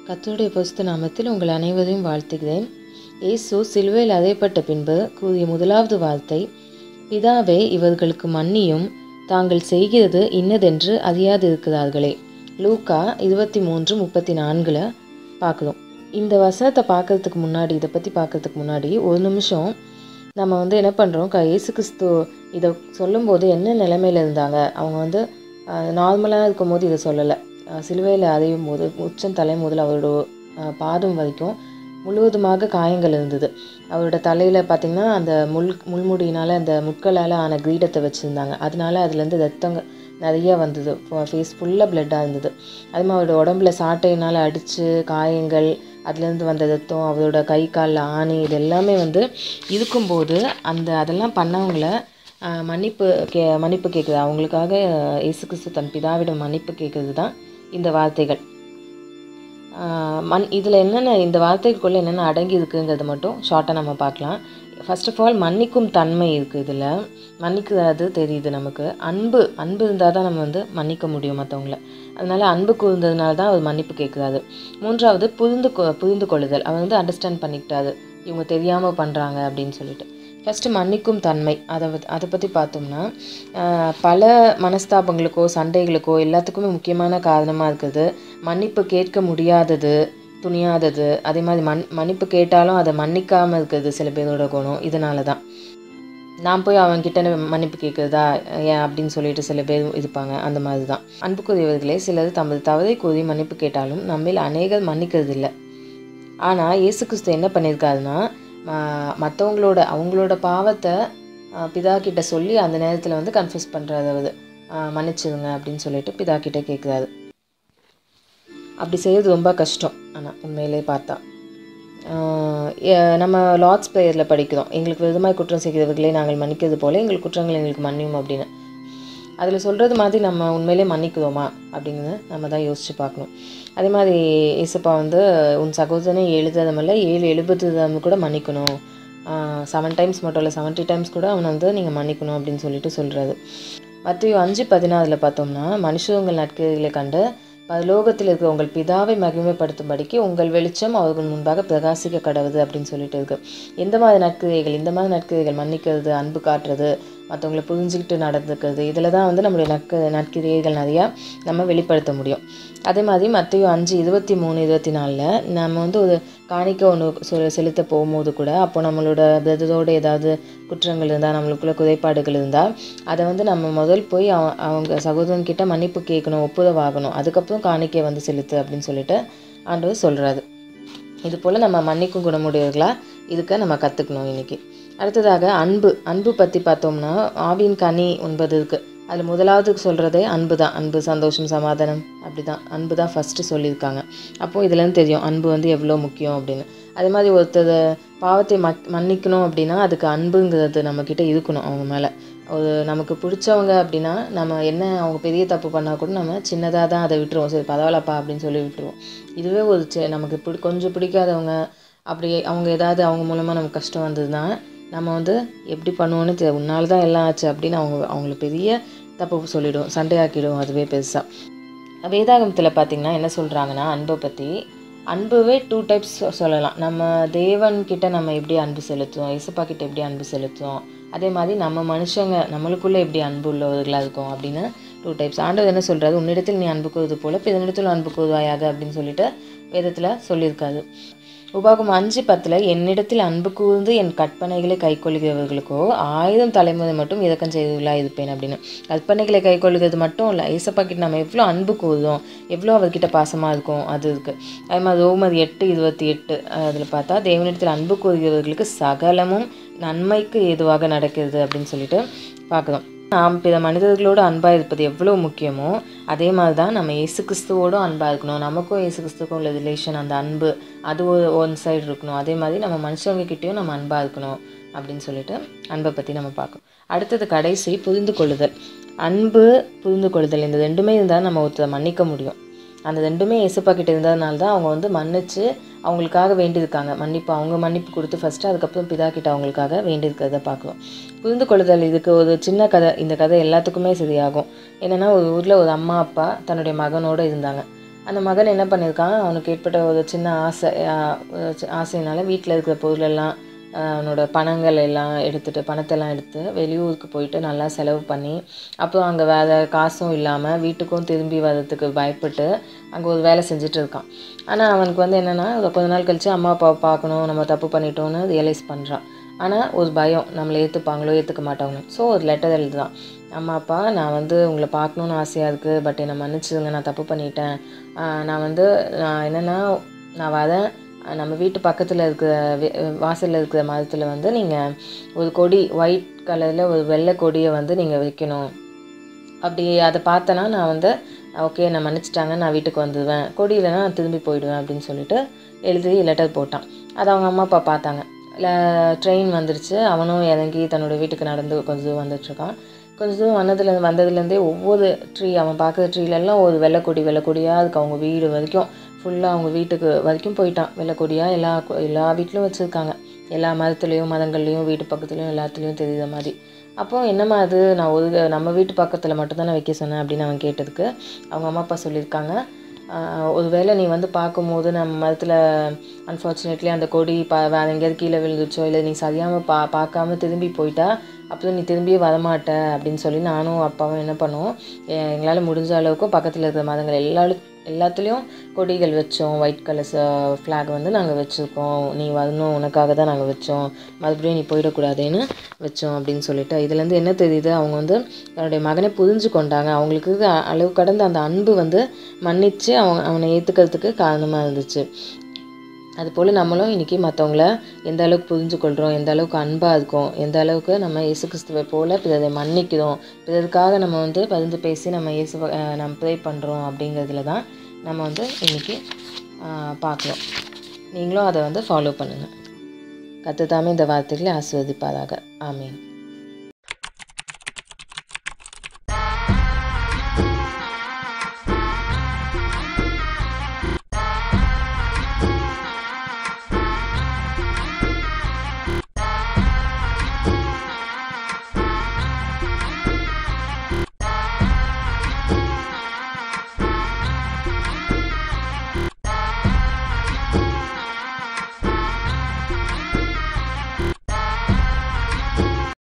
கர்த்தருடைய பரிசுத்த நாமத்தில் உங்கள் அனைவரையும் வாழ்த்துகிறேன் இயேசு சிலுவையில் அறையப்பட்ட பின்பு கூறிய முதலாவது வார்த்தை பிதாவே இவர்களுக்கு மன்னியும் தாங்கள் செய்கிறது இன்னதென்று அறியாதிருக்கிறார்களே லூக்கா இருபத்தி மூன்று முப்பத்தி நான்கில் பார்க்குறோம் இந்த வசனத்தை பார்க்கறதுக்கு முன்னாடி இதை பற்றி பார்க்கறதுக்கு முன்னாடி ஒரு நிமிஷம் நம்ம வந்து என்ன பண்ணுறோம் க இயேசு கிறிஸ்து இதை சொல்லும்போது என்ன நிலைமையில் இருந்தாங்க அவங்க வந்து நார்மலாக இருக்கும்போது இதை சொல்லலை சிலுவையில் அறையும் போது உச்சம் தலை முதல் அவரோட அஹ், பாதம் வரைக்கும் முழுவதுமாக காயங்கள் இருந்தது அவரோட தலையில் பார்த்திங்கன்னா அந்த முள் முள்முடியினால் அந்த முட்களால் ஆன கிரீடத்தை வச்சுருந்தாங்க அதனால அதுலேருந்து ரத்தங்க நிறைய வந்தது ஃபேஸ் ஃபுல்லாக பிளட்டாக இருந்தது அது மாதிரி அவரோட உடம்புல சாட்டையினால் அடித்து காயங்கள் அதுலேருந்து வந்த ரத்தம் அவரோட கை காலில் ஆணி இது எல்லாமே வந்து இருக்கும்போது அந்த அதெல்லாம் பண்ணவங்கள ஆஹ், மன்னிப்பு கே மன்னிப்பு கேட்குது அவங்களுக்காக ஆஹ், இயேசு கிறிஸ்து தன் பிதாவிடம் மன்னிப்பு கேட்குறது தான் இந்த வார்த்தைகள் ஆஹ், மண் இதில் என்னென்ன இந்த வார்த்தைக்குள்ளே என்னென்ன அடங்கி இருக்குங்கிறத மட்டும் ஷார்ட்டாக நம்ம பார்க்கலாம் ஃபர்ஸ்ட் ஆஃப் ஆல் மன்னிக்கும் தன்மை இருக்குது இதில் மன்னிக்கிறது தெரியுது நமக்கு அன்பு அன்பு இருந்தால் தான் நம்ம வந்து மன்னிக்க முடியும் மற்றவங்கள அதனால அன்பு கூர்ந்ததுனால தான் அவர் மன்னிப்பு கேட்குறாரு மூன்றாவது புரிந்து கொ புரிந்து கொள்ளுதல் அவர் வந்து அண்டர்ஸ்டாண்ட் பண்ணிக்கிட்டாரு இவங்க தெரியாமல் பண்ணுறாங்க அப்படின்னு சொல்லிட்டு ஃபஸ்ட்டு மன்னிக்கும் தன்மை அதை பத்- அதை பற்றி பார்த்தோம்னா ஆஹ், பல மனஸ்தாபங்களுக்கோ சண்டைகளுக்கோ எல்லாத்துக்குமே முக்கியமான காரணமாக இருக்குது மன்னிப்பு கேட்க முடியாதது துணியாதது அதே மாதிரி மன் மன்னிப்பு கேட்டாலும் அதை மன்னிக்காமல் இருக்கிறது சில பேரோட குணம் இதனால தான் நான் போய் அவன்கிட்ட மன்னிப்பு கேட்குறதா ஏன் அப்படின்னு சொல்லிட்டு சில பேர் இருப்பாங்க அந்த மாதிரி தான் அன்புக்குரியவர்களே சிலர் தமது தவறை கூறி மன்னிப்பு கேட்டாலும் நம்மில் அநேகர் மன்னிக்கிறது இல்லை ஆனால் இயேசு கிறிஸ்து என்ன பண்ணியிருக்காருன்னா மற்றவங்களோட அவங்களோட பாவத்தை ஆ, பிதா கிட்ட சொல்லி அந்த நேரத்தில் வந்து கன்ஃபியூஸ் பண்ணுறாரு அவர் மன்னிச்சிடுங்க அப்படின்னு சொல்லிட்டு பிதா கிட்ட கேட்குறாரு அப்படி செய்கிறது ரொம்ப கஷ்டம் ஆனால் உண்மையிலே பார்த்தா ஆஹ் எ- நம்ம லார்ட்ஸ் ப்ரேயரில் படிக்கிறோம் எங்களுக்கு விதமாய் குற்றம் செய்கிறவர்களே நாங்கள் மன்னிக்கிறது போல எங்கள் குற்றங்கள் எங்களுக்கு மன்னியும் அப்படின்னு அதில் சொல்கிறது மாதிரி நம்ம உண்மையிலே மன்னிக்கிறோமா அப்படிங்கிறத நம்ம தான் யோசித்து பார்க்கணும் அதே மாதிரி இசப்பா வந்து உன் சகோதரனை எழுதாதமல்ல ஏழு எழுபது கூட மன்னிக்கணும் செவன் டைம்ஸ் மட்டும் இல்லை செவன்ட்டி டைம்ஸ் கூட அவனை வந்து நீங்கள் மன்னிக்கணும் அப்படின்னு சொல்லிட்டு சொல்கிறாரு மத்திய அஞ்சு பதினாறில் பார்த்தோம்னா மனுஷ உங்கள் நற்கிரிகளை கண்டு பரலோகத்தில் இருக்கிற உங்கள் பிதாவை மகிமைப்படுத்தும்படிக்கு உங்கள் வெளிச்சம் அவர்கள் முன்பாக பிரகாசிக்க கடவுது அப்படின்னு சொல்லிட்டு இருக்கு எந்த மாதிரி நற்கிரியைகள் இந்த மாதிரி நற்கிரியைகள் மன்னிக்கிறது அன்பு காட்டுறது மற்றவங்கள புரிஞ்சுக்கிட்டு நடந்துக்கிறது இதில் தான் வந்து நம்மளுடைய நற்கு நற்கிரியைகள் நிறையா நம்ம வெளிப்படுத்த முடியும் அதே மாதிரி மத்திய அஞ்சு இருபத்தி மூணு இருபத்தி நாலில் நம்ம வந்து ஒரு காணிக்க ஒன்று சொ செலுத்த போகும்போது கூட அப்போ நம்மளோட பிரதரோட ஏதாவது குற்றங்கள் இருந்தால் நம்மளுக்குள்ள குறைபாடுகள் இருந்தால் அதை வந்து நம்ம முதல் போய் அவ அவங்க சகோதரன் கிட்ட மன்னிப்பு கேட்கணும் ஒப்புதவாகணும் அதுக்கப்புறம் காணிக்கை வந்து செலுத்து அப்படின்னு சொல்லிட்டு ஆண்டவர் சொல்கிறாரு இது போல் நம்ம மன்னிக்கும் குணமுடையவர்களா இருக்க நம்ம கற்றுக்கணும் இன்னைக்கு அடுத்ததாக அன்பு அன்பு பற்றி பார்த்தோம்னா ஆவியின் கனி ஒன்பது இருக்குது அதில் முதலாவது சொல்கிறதே அன்பு தான் அன்பு சந்தோஷம் சமாதானம் அப்படி தான் அன்பு தான் ஃபஸ்ட்டு சொல்லியிருக்காங்க அப்போது இதுலேருந்து தெரியும் அன்பு வந்து எவ்வளோ முக்கியம் அப்படின்னு அதே மாதிரி ஒருத்தர் பாவத்தை மக் மன்னிக்கணும் அப்படின்னா அதுக்கு அன்புங்கிறது நம்மக்கிட்ட இருக்கணும் அவங்க மேலே ஒரு நமக்கு பிடிச்சவங்க அப்படின்னா நம்ம என்ன அவங்க பெரிய தப்பு பண்ணால் கூட நம்ம சின்னதாக தான் அதை விட்டுருவோம் சரி பரவாயில்லப்பா அப்படின்னு சொல்லி விட்டுருவோம் இதுவே ஒரு சி- நமக்கு பிடி கொஞ்சம் பிடிக்காதவங்க அப்படி அவங்க ஏதாவது அவங்க மூலமாக நமக்கு கஷ்டம் வந்ததுன்னா நம்ம வந்து எப்படி பண்ணுவோன்னு தெரியல உன்னால தான் எல்லாம் ஆச்சு அப்படின்னு அவங்க அவங்கள பெரிய தப்பு சொல்லிடும் சண்டையாக்கிடும் அதுவே பெருசாக வேதாகமத்தில் பார்த்தீங்கன்னா என்ன சொல்கிறாங்கன்னா அன்பை பற்றி அன்புவே டூ டைப்ஸ் சொல்லலாம் நம்ம தேவன் கிட்ட நம்ம எப்படி அன்பு செலுத்துவோம் இசப்பா கிட்ட எப்படி அன்பு செலுத்துவோம் அதே மாதிரி நம்ம மனுஷங்க நம்மளுக்குள்ளே எப்படி அன்பு உள்ளவர்களாக இருக்கும் அப்படின்னு டூ டைப்ஸ் ஆண்டவர் என்ன சொல்கிறாரு உன்னிடத்தில் நீ அன்பு கூறுவது போல பிறனிடத்தில் அன்பு கூறுவாயாக அப்படின்னு சொல்லிட்டு வேதத்தில் சொல்லியிருக்காரு உபாகம் அஞ்சு பத்தில் என்னிடத்தில் அன்பு கூர்ந்து என் கற்பனைகளை கைக்கொள்கிறவர்களுக்கோ ஆயிரம் தலைமுறை மட்டும் இரக்கம் செய்தவர்களாக இருப்பேன் அப்படின்னு கற்பனைகளை கைக்கொள்கிறது மட்டும் இல்லை ஏசப்பா கிட்ட நம்ம எவ்வளோ அன்பு கூறுதோம் எவ்வளோ அவர்கிட்ட பாசமாக இருக்கும் அது இருக்குது அதே மாதிரி ரோமர் எட்டு இருபத்தி எட்டு அதில் பார்த்தா தேவனிடத்தில் அன்பு கூறுகிறவர்களுக்கு சகலமும் நன்மைக்கு ஏதுவாக நடக்கிறது அப்படின்னு சொல்லிட்டு பார்க்குறோம் நாம் பிற மனிதர்களோடு அன்பாக இருப்பது எவ்வளோ முக்கியமோ அதே மாதிரி தான் நம்ம இயேசு கிறிஸ்துவோடும் அன்பாக இருக்கணும் நமக்கும் இயேசு கிறிஸ்துக்கும் உள்ள ரிலேஷன் அந்த அன்பு அது ஒரு ஒன் சைடு இருக்கணும் அதே மாதிரி நம்ம மனுஷங்க கிட்டேயும் நம்ம அன்பாக இருக்கணும் அப்படின்னு சொல்லிட்டு அன்பை பற்றி நம்ம பார்க்கணும் அடுத்தது கடைசி புரிந்து கொள்ளுதல் அன்பு புரிந்து கொள்ளுதல் இந்த ரெண்டுமே இருந்தால் நம்ம ஒருத்தரை மன்னிக்க முடியும் அந்த ரெண்டுமே இயேசுப்பா கிட்ட இருந்ததுனால தான் அவங்க வந்து மன்னிச்சு அவங்களுக்காக வேண்டியிருக்காங்க மன்னிப்பு அவங்க மன்னிப்பு கொடுத்து ஃபஸ்ட்டு அதுக்கப்புறம் பிதா கிட்ட அவங்களுக்காக வேண்டியிருக்கிறத பார்க்குறோம் புரிந்து கொள்ளுதல் இதுக்கு ஒரு சின்ன கதை இந்த கதை எல்லாத்துக்குமே சரியாகும் என்னென்னா ஒரு ஊரில் ஒரு அம்மா அப்பா தன்னுடைய மகனோடு இருந்தாங்க அந்த மகன் என்ன பண்ணியிருக்கான் அவனுக்கு ஏற்பட்ட ஒரு சின்ன ஆசை ஆஹ் ஒரு சி- ஆசையினால வீட்டில் இருக்கிற பொருளெல்லாம் ஆஹ் அவனோட பணங்கள் எல்லாம் எடுத்துட்டு பணத்தெல்லாம் எடுத்து வெளியூருக்கு போயிட்டு நல்லா செலவு பண்ணி அப்புறம் அங்கே வேறு காசும் இல்லாமல் வீட்டுக்கும் திரும்பி வர்றதுக்கு பயப்பட்டு அங்கே ஒரு வேலை செஞ்சுட்டு இருக்கான் ஆனால் அவனுக்கு வந்து என்னென்னா கொஞ்ச நாள் கழித்து அம்மா அப்பாவை பார்க்கணும் நம்ம தப்பு பண்ணிட்டோன்னு ரியலைஸ் பண்ணுறான் ஆனால் ஒரு பயம் நம்மளை ஏற்றுப்பாங்களோ ஏற்றுக்க மாட்டாங்களோ ஸோ ஒரு லெட்டர் எழுதுதான் அம்மா அப்பா நான் வந்து உங்களை பார்க்கணுன்னு ஆசையாக இருக்குது பட் என்னை மன்னிச்சிடுங்க நான் தப்பு பண்ணிட்டேன் ஆஹ் நான் வந்து நான் என்னென்னா நான் வரேன் ஆஹ் நம்ம வீட்டு பக்கத்தில் இருக்கிற வே- வாசலில் இருக்கிற மரத்தில் வந்து நீங்கள் ஒரு கொடி ஒயிட் கலரில் ஒரு வெள்ளை கொடியை வந்து நீங்கள் வைக்கணும் அப்படி அதை பார்த்தேன்னா நான் வந்து ஓகே நான் மன்னிச்சிட்டாங்க நான் வீட்டுக்கு வந்துடுவேன் கொடி இல்லைன்னா நான் திரும்பி போயிடுவேன் அப்படின்னு சொல்லிட்டு எழுதி லெட்டர் போட்டான் அதை அவங்க அம்மா அப்பா பார்த்தாங்க இல்லை ட்ரெயின் வந்துடுச்சு அவனும் இறங்கி தன்னோட வீட்டுக்கு நடந்து கொஞ்சம் தூரம் வந்துட்டுருக்கான் கொஞ்சம் தூரம் வந்ததுல வந்ததுலேருந்தே ஒவ்வொரு ட்ரீ அவன் பார்க்குற ட்ரீலெல்லாம் ஒரு வெள்ளைக்கொடி வெள்ளைக்கொடியாக அதுக்கு அவங்க வீடு வரைக்கும் ஃபுல்லாக அவங்க வீட்டுக்கு வரைக்கும் போயிட்டான் வெள்ளைக்கொடியாக எல்லா கொ- எல்லா வீட்லையும் வச்சுருக்காங்க எல்லா மரத்துலேயும் மதங்கள்லேயும் வீட்டு பக்கத்துலேயும் எல்லாத்துலேயும் தெரியுற மாதிரி அப்போ என்னம்மா அது நான் ஒரு நம்ம வீட்டு பக்கத்தில் மட்டும்தான் நான் வைக்க சொன்னேன் அப்படின்னு அவன் கேட்டதுக்கு அவங்க அம்மா அப்பா சொல்லியிருக்காங்க ஆஹ் ஒருவேளை நீ வந்து பார்க்கும்போது நம்ம மரத்தில் அன்ஃபார்ச்சுனேட்லி அந்த கொடி பா வேறு எங்கேயாவது கீழே விழுந்துச்சோ இல்லை நீ சரியாமல் பா பார்க்காம திரும்பி போயிட்டா அப்புறம் நீ திரும்பியே வரமாட்ட அப்படின்னு சொல்லி நானும் அப்பாவும் என்ன பண்ணுவோம் எங்களால் முடிஞ்ச அளவுக்கு பக்கத்தில் இருக்கிற மதங்கள் எல்லா எல்லாத்துலேயும் கொடிகள் வச்சோம் ஒயிட் கலர்ஸ் ஃப்ளாக் வந்து நாங்கள் வச்சுருக்கோம் நீ வரணும் உனக்காக தான் நாங்கள் வச்சோம் மறுபடியும் நீ போயிடக்கூடாதுன்னு வச்சோம் அப்படின்னு சொல்லிட்டு இதுலேருந்து என்ன தெரியுது அவங்க வந்து தன்னுடைய மகனை புரிஞ்சு கொண்டாங்க அவங்களுக்கு இருக்க அளவு கடந்த அந்த அன்பு வந்து மன்னிச்சு அவன் அவனை ஏற்றுக்கிறதுக்கு காரணமாக இருந்துச்சு அதுபோல் நம்மளும் இன்றைக்கி மற்றவங்கள எந்த அளவுக்கு புரிஞ்சு கொள்கிறோம் எந்த அளவுக்கு அன்பாக இருக்கோம் எந்த அளவுக்கு நம்ம இயேசு கிறிஸ்துவை போல் பிறரை மன்னிக்கிறோம் பிறருக்காக நம்ம வந்து பரிந்து பேசி நம்ம இயேசு நம்ம ப்ரே பண்ணுறோம் அப்படிங்கிறதுல தான் நம்ம வந்து இன்றைக்கி பார்க்குறோம் நீங்களும் அதை வந்து ஃபாலோ பண்ணுங்கள் கற்றுத்தாமே இந்த வார்த்தைகளை ஆஸ்வதிப்பாராக ஆமீன்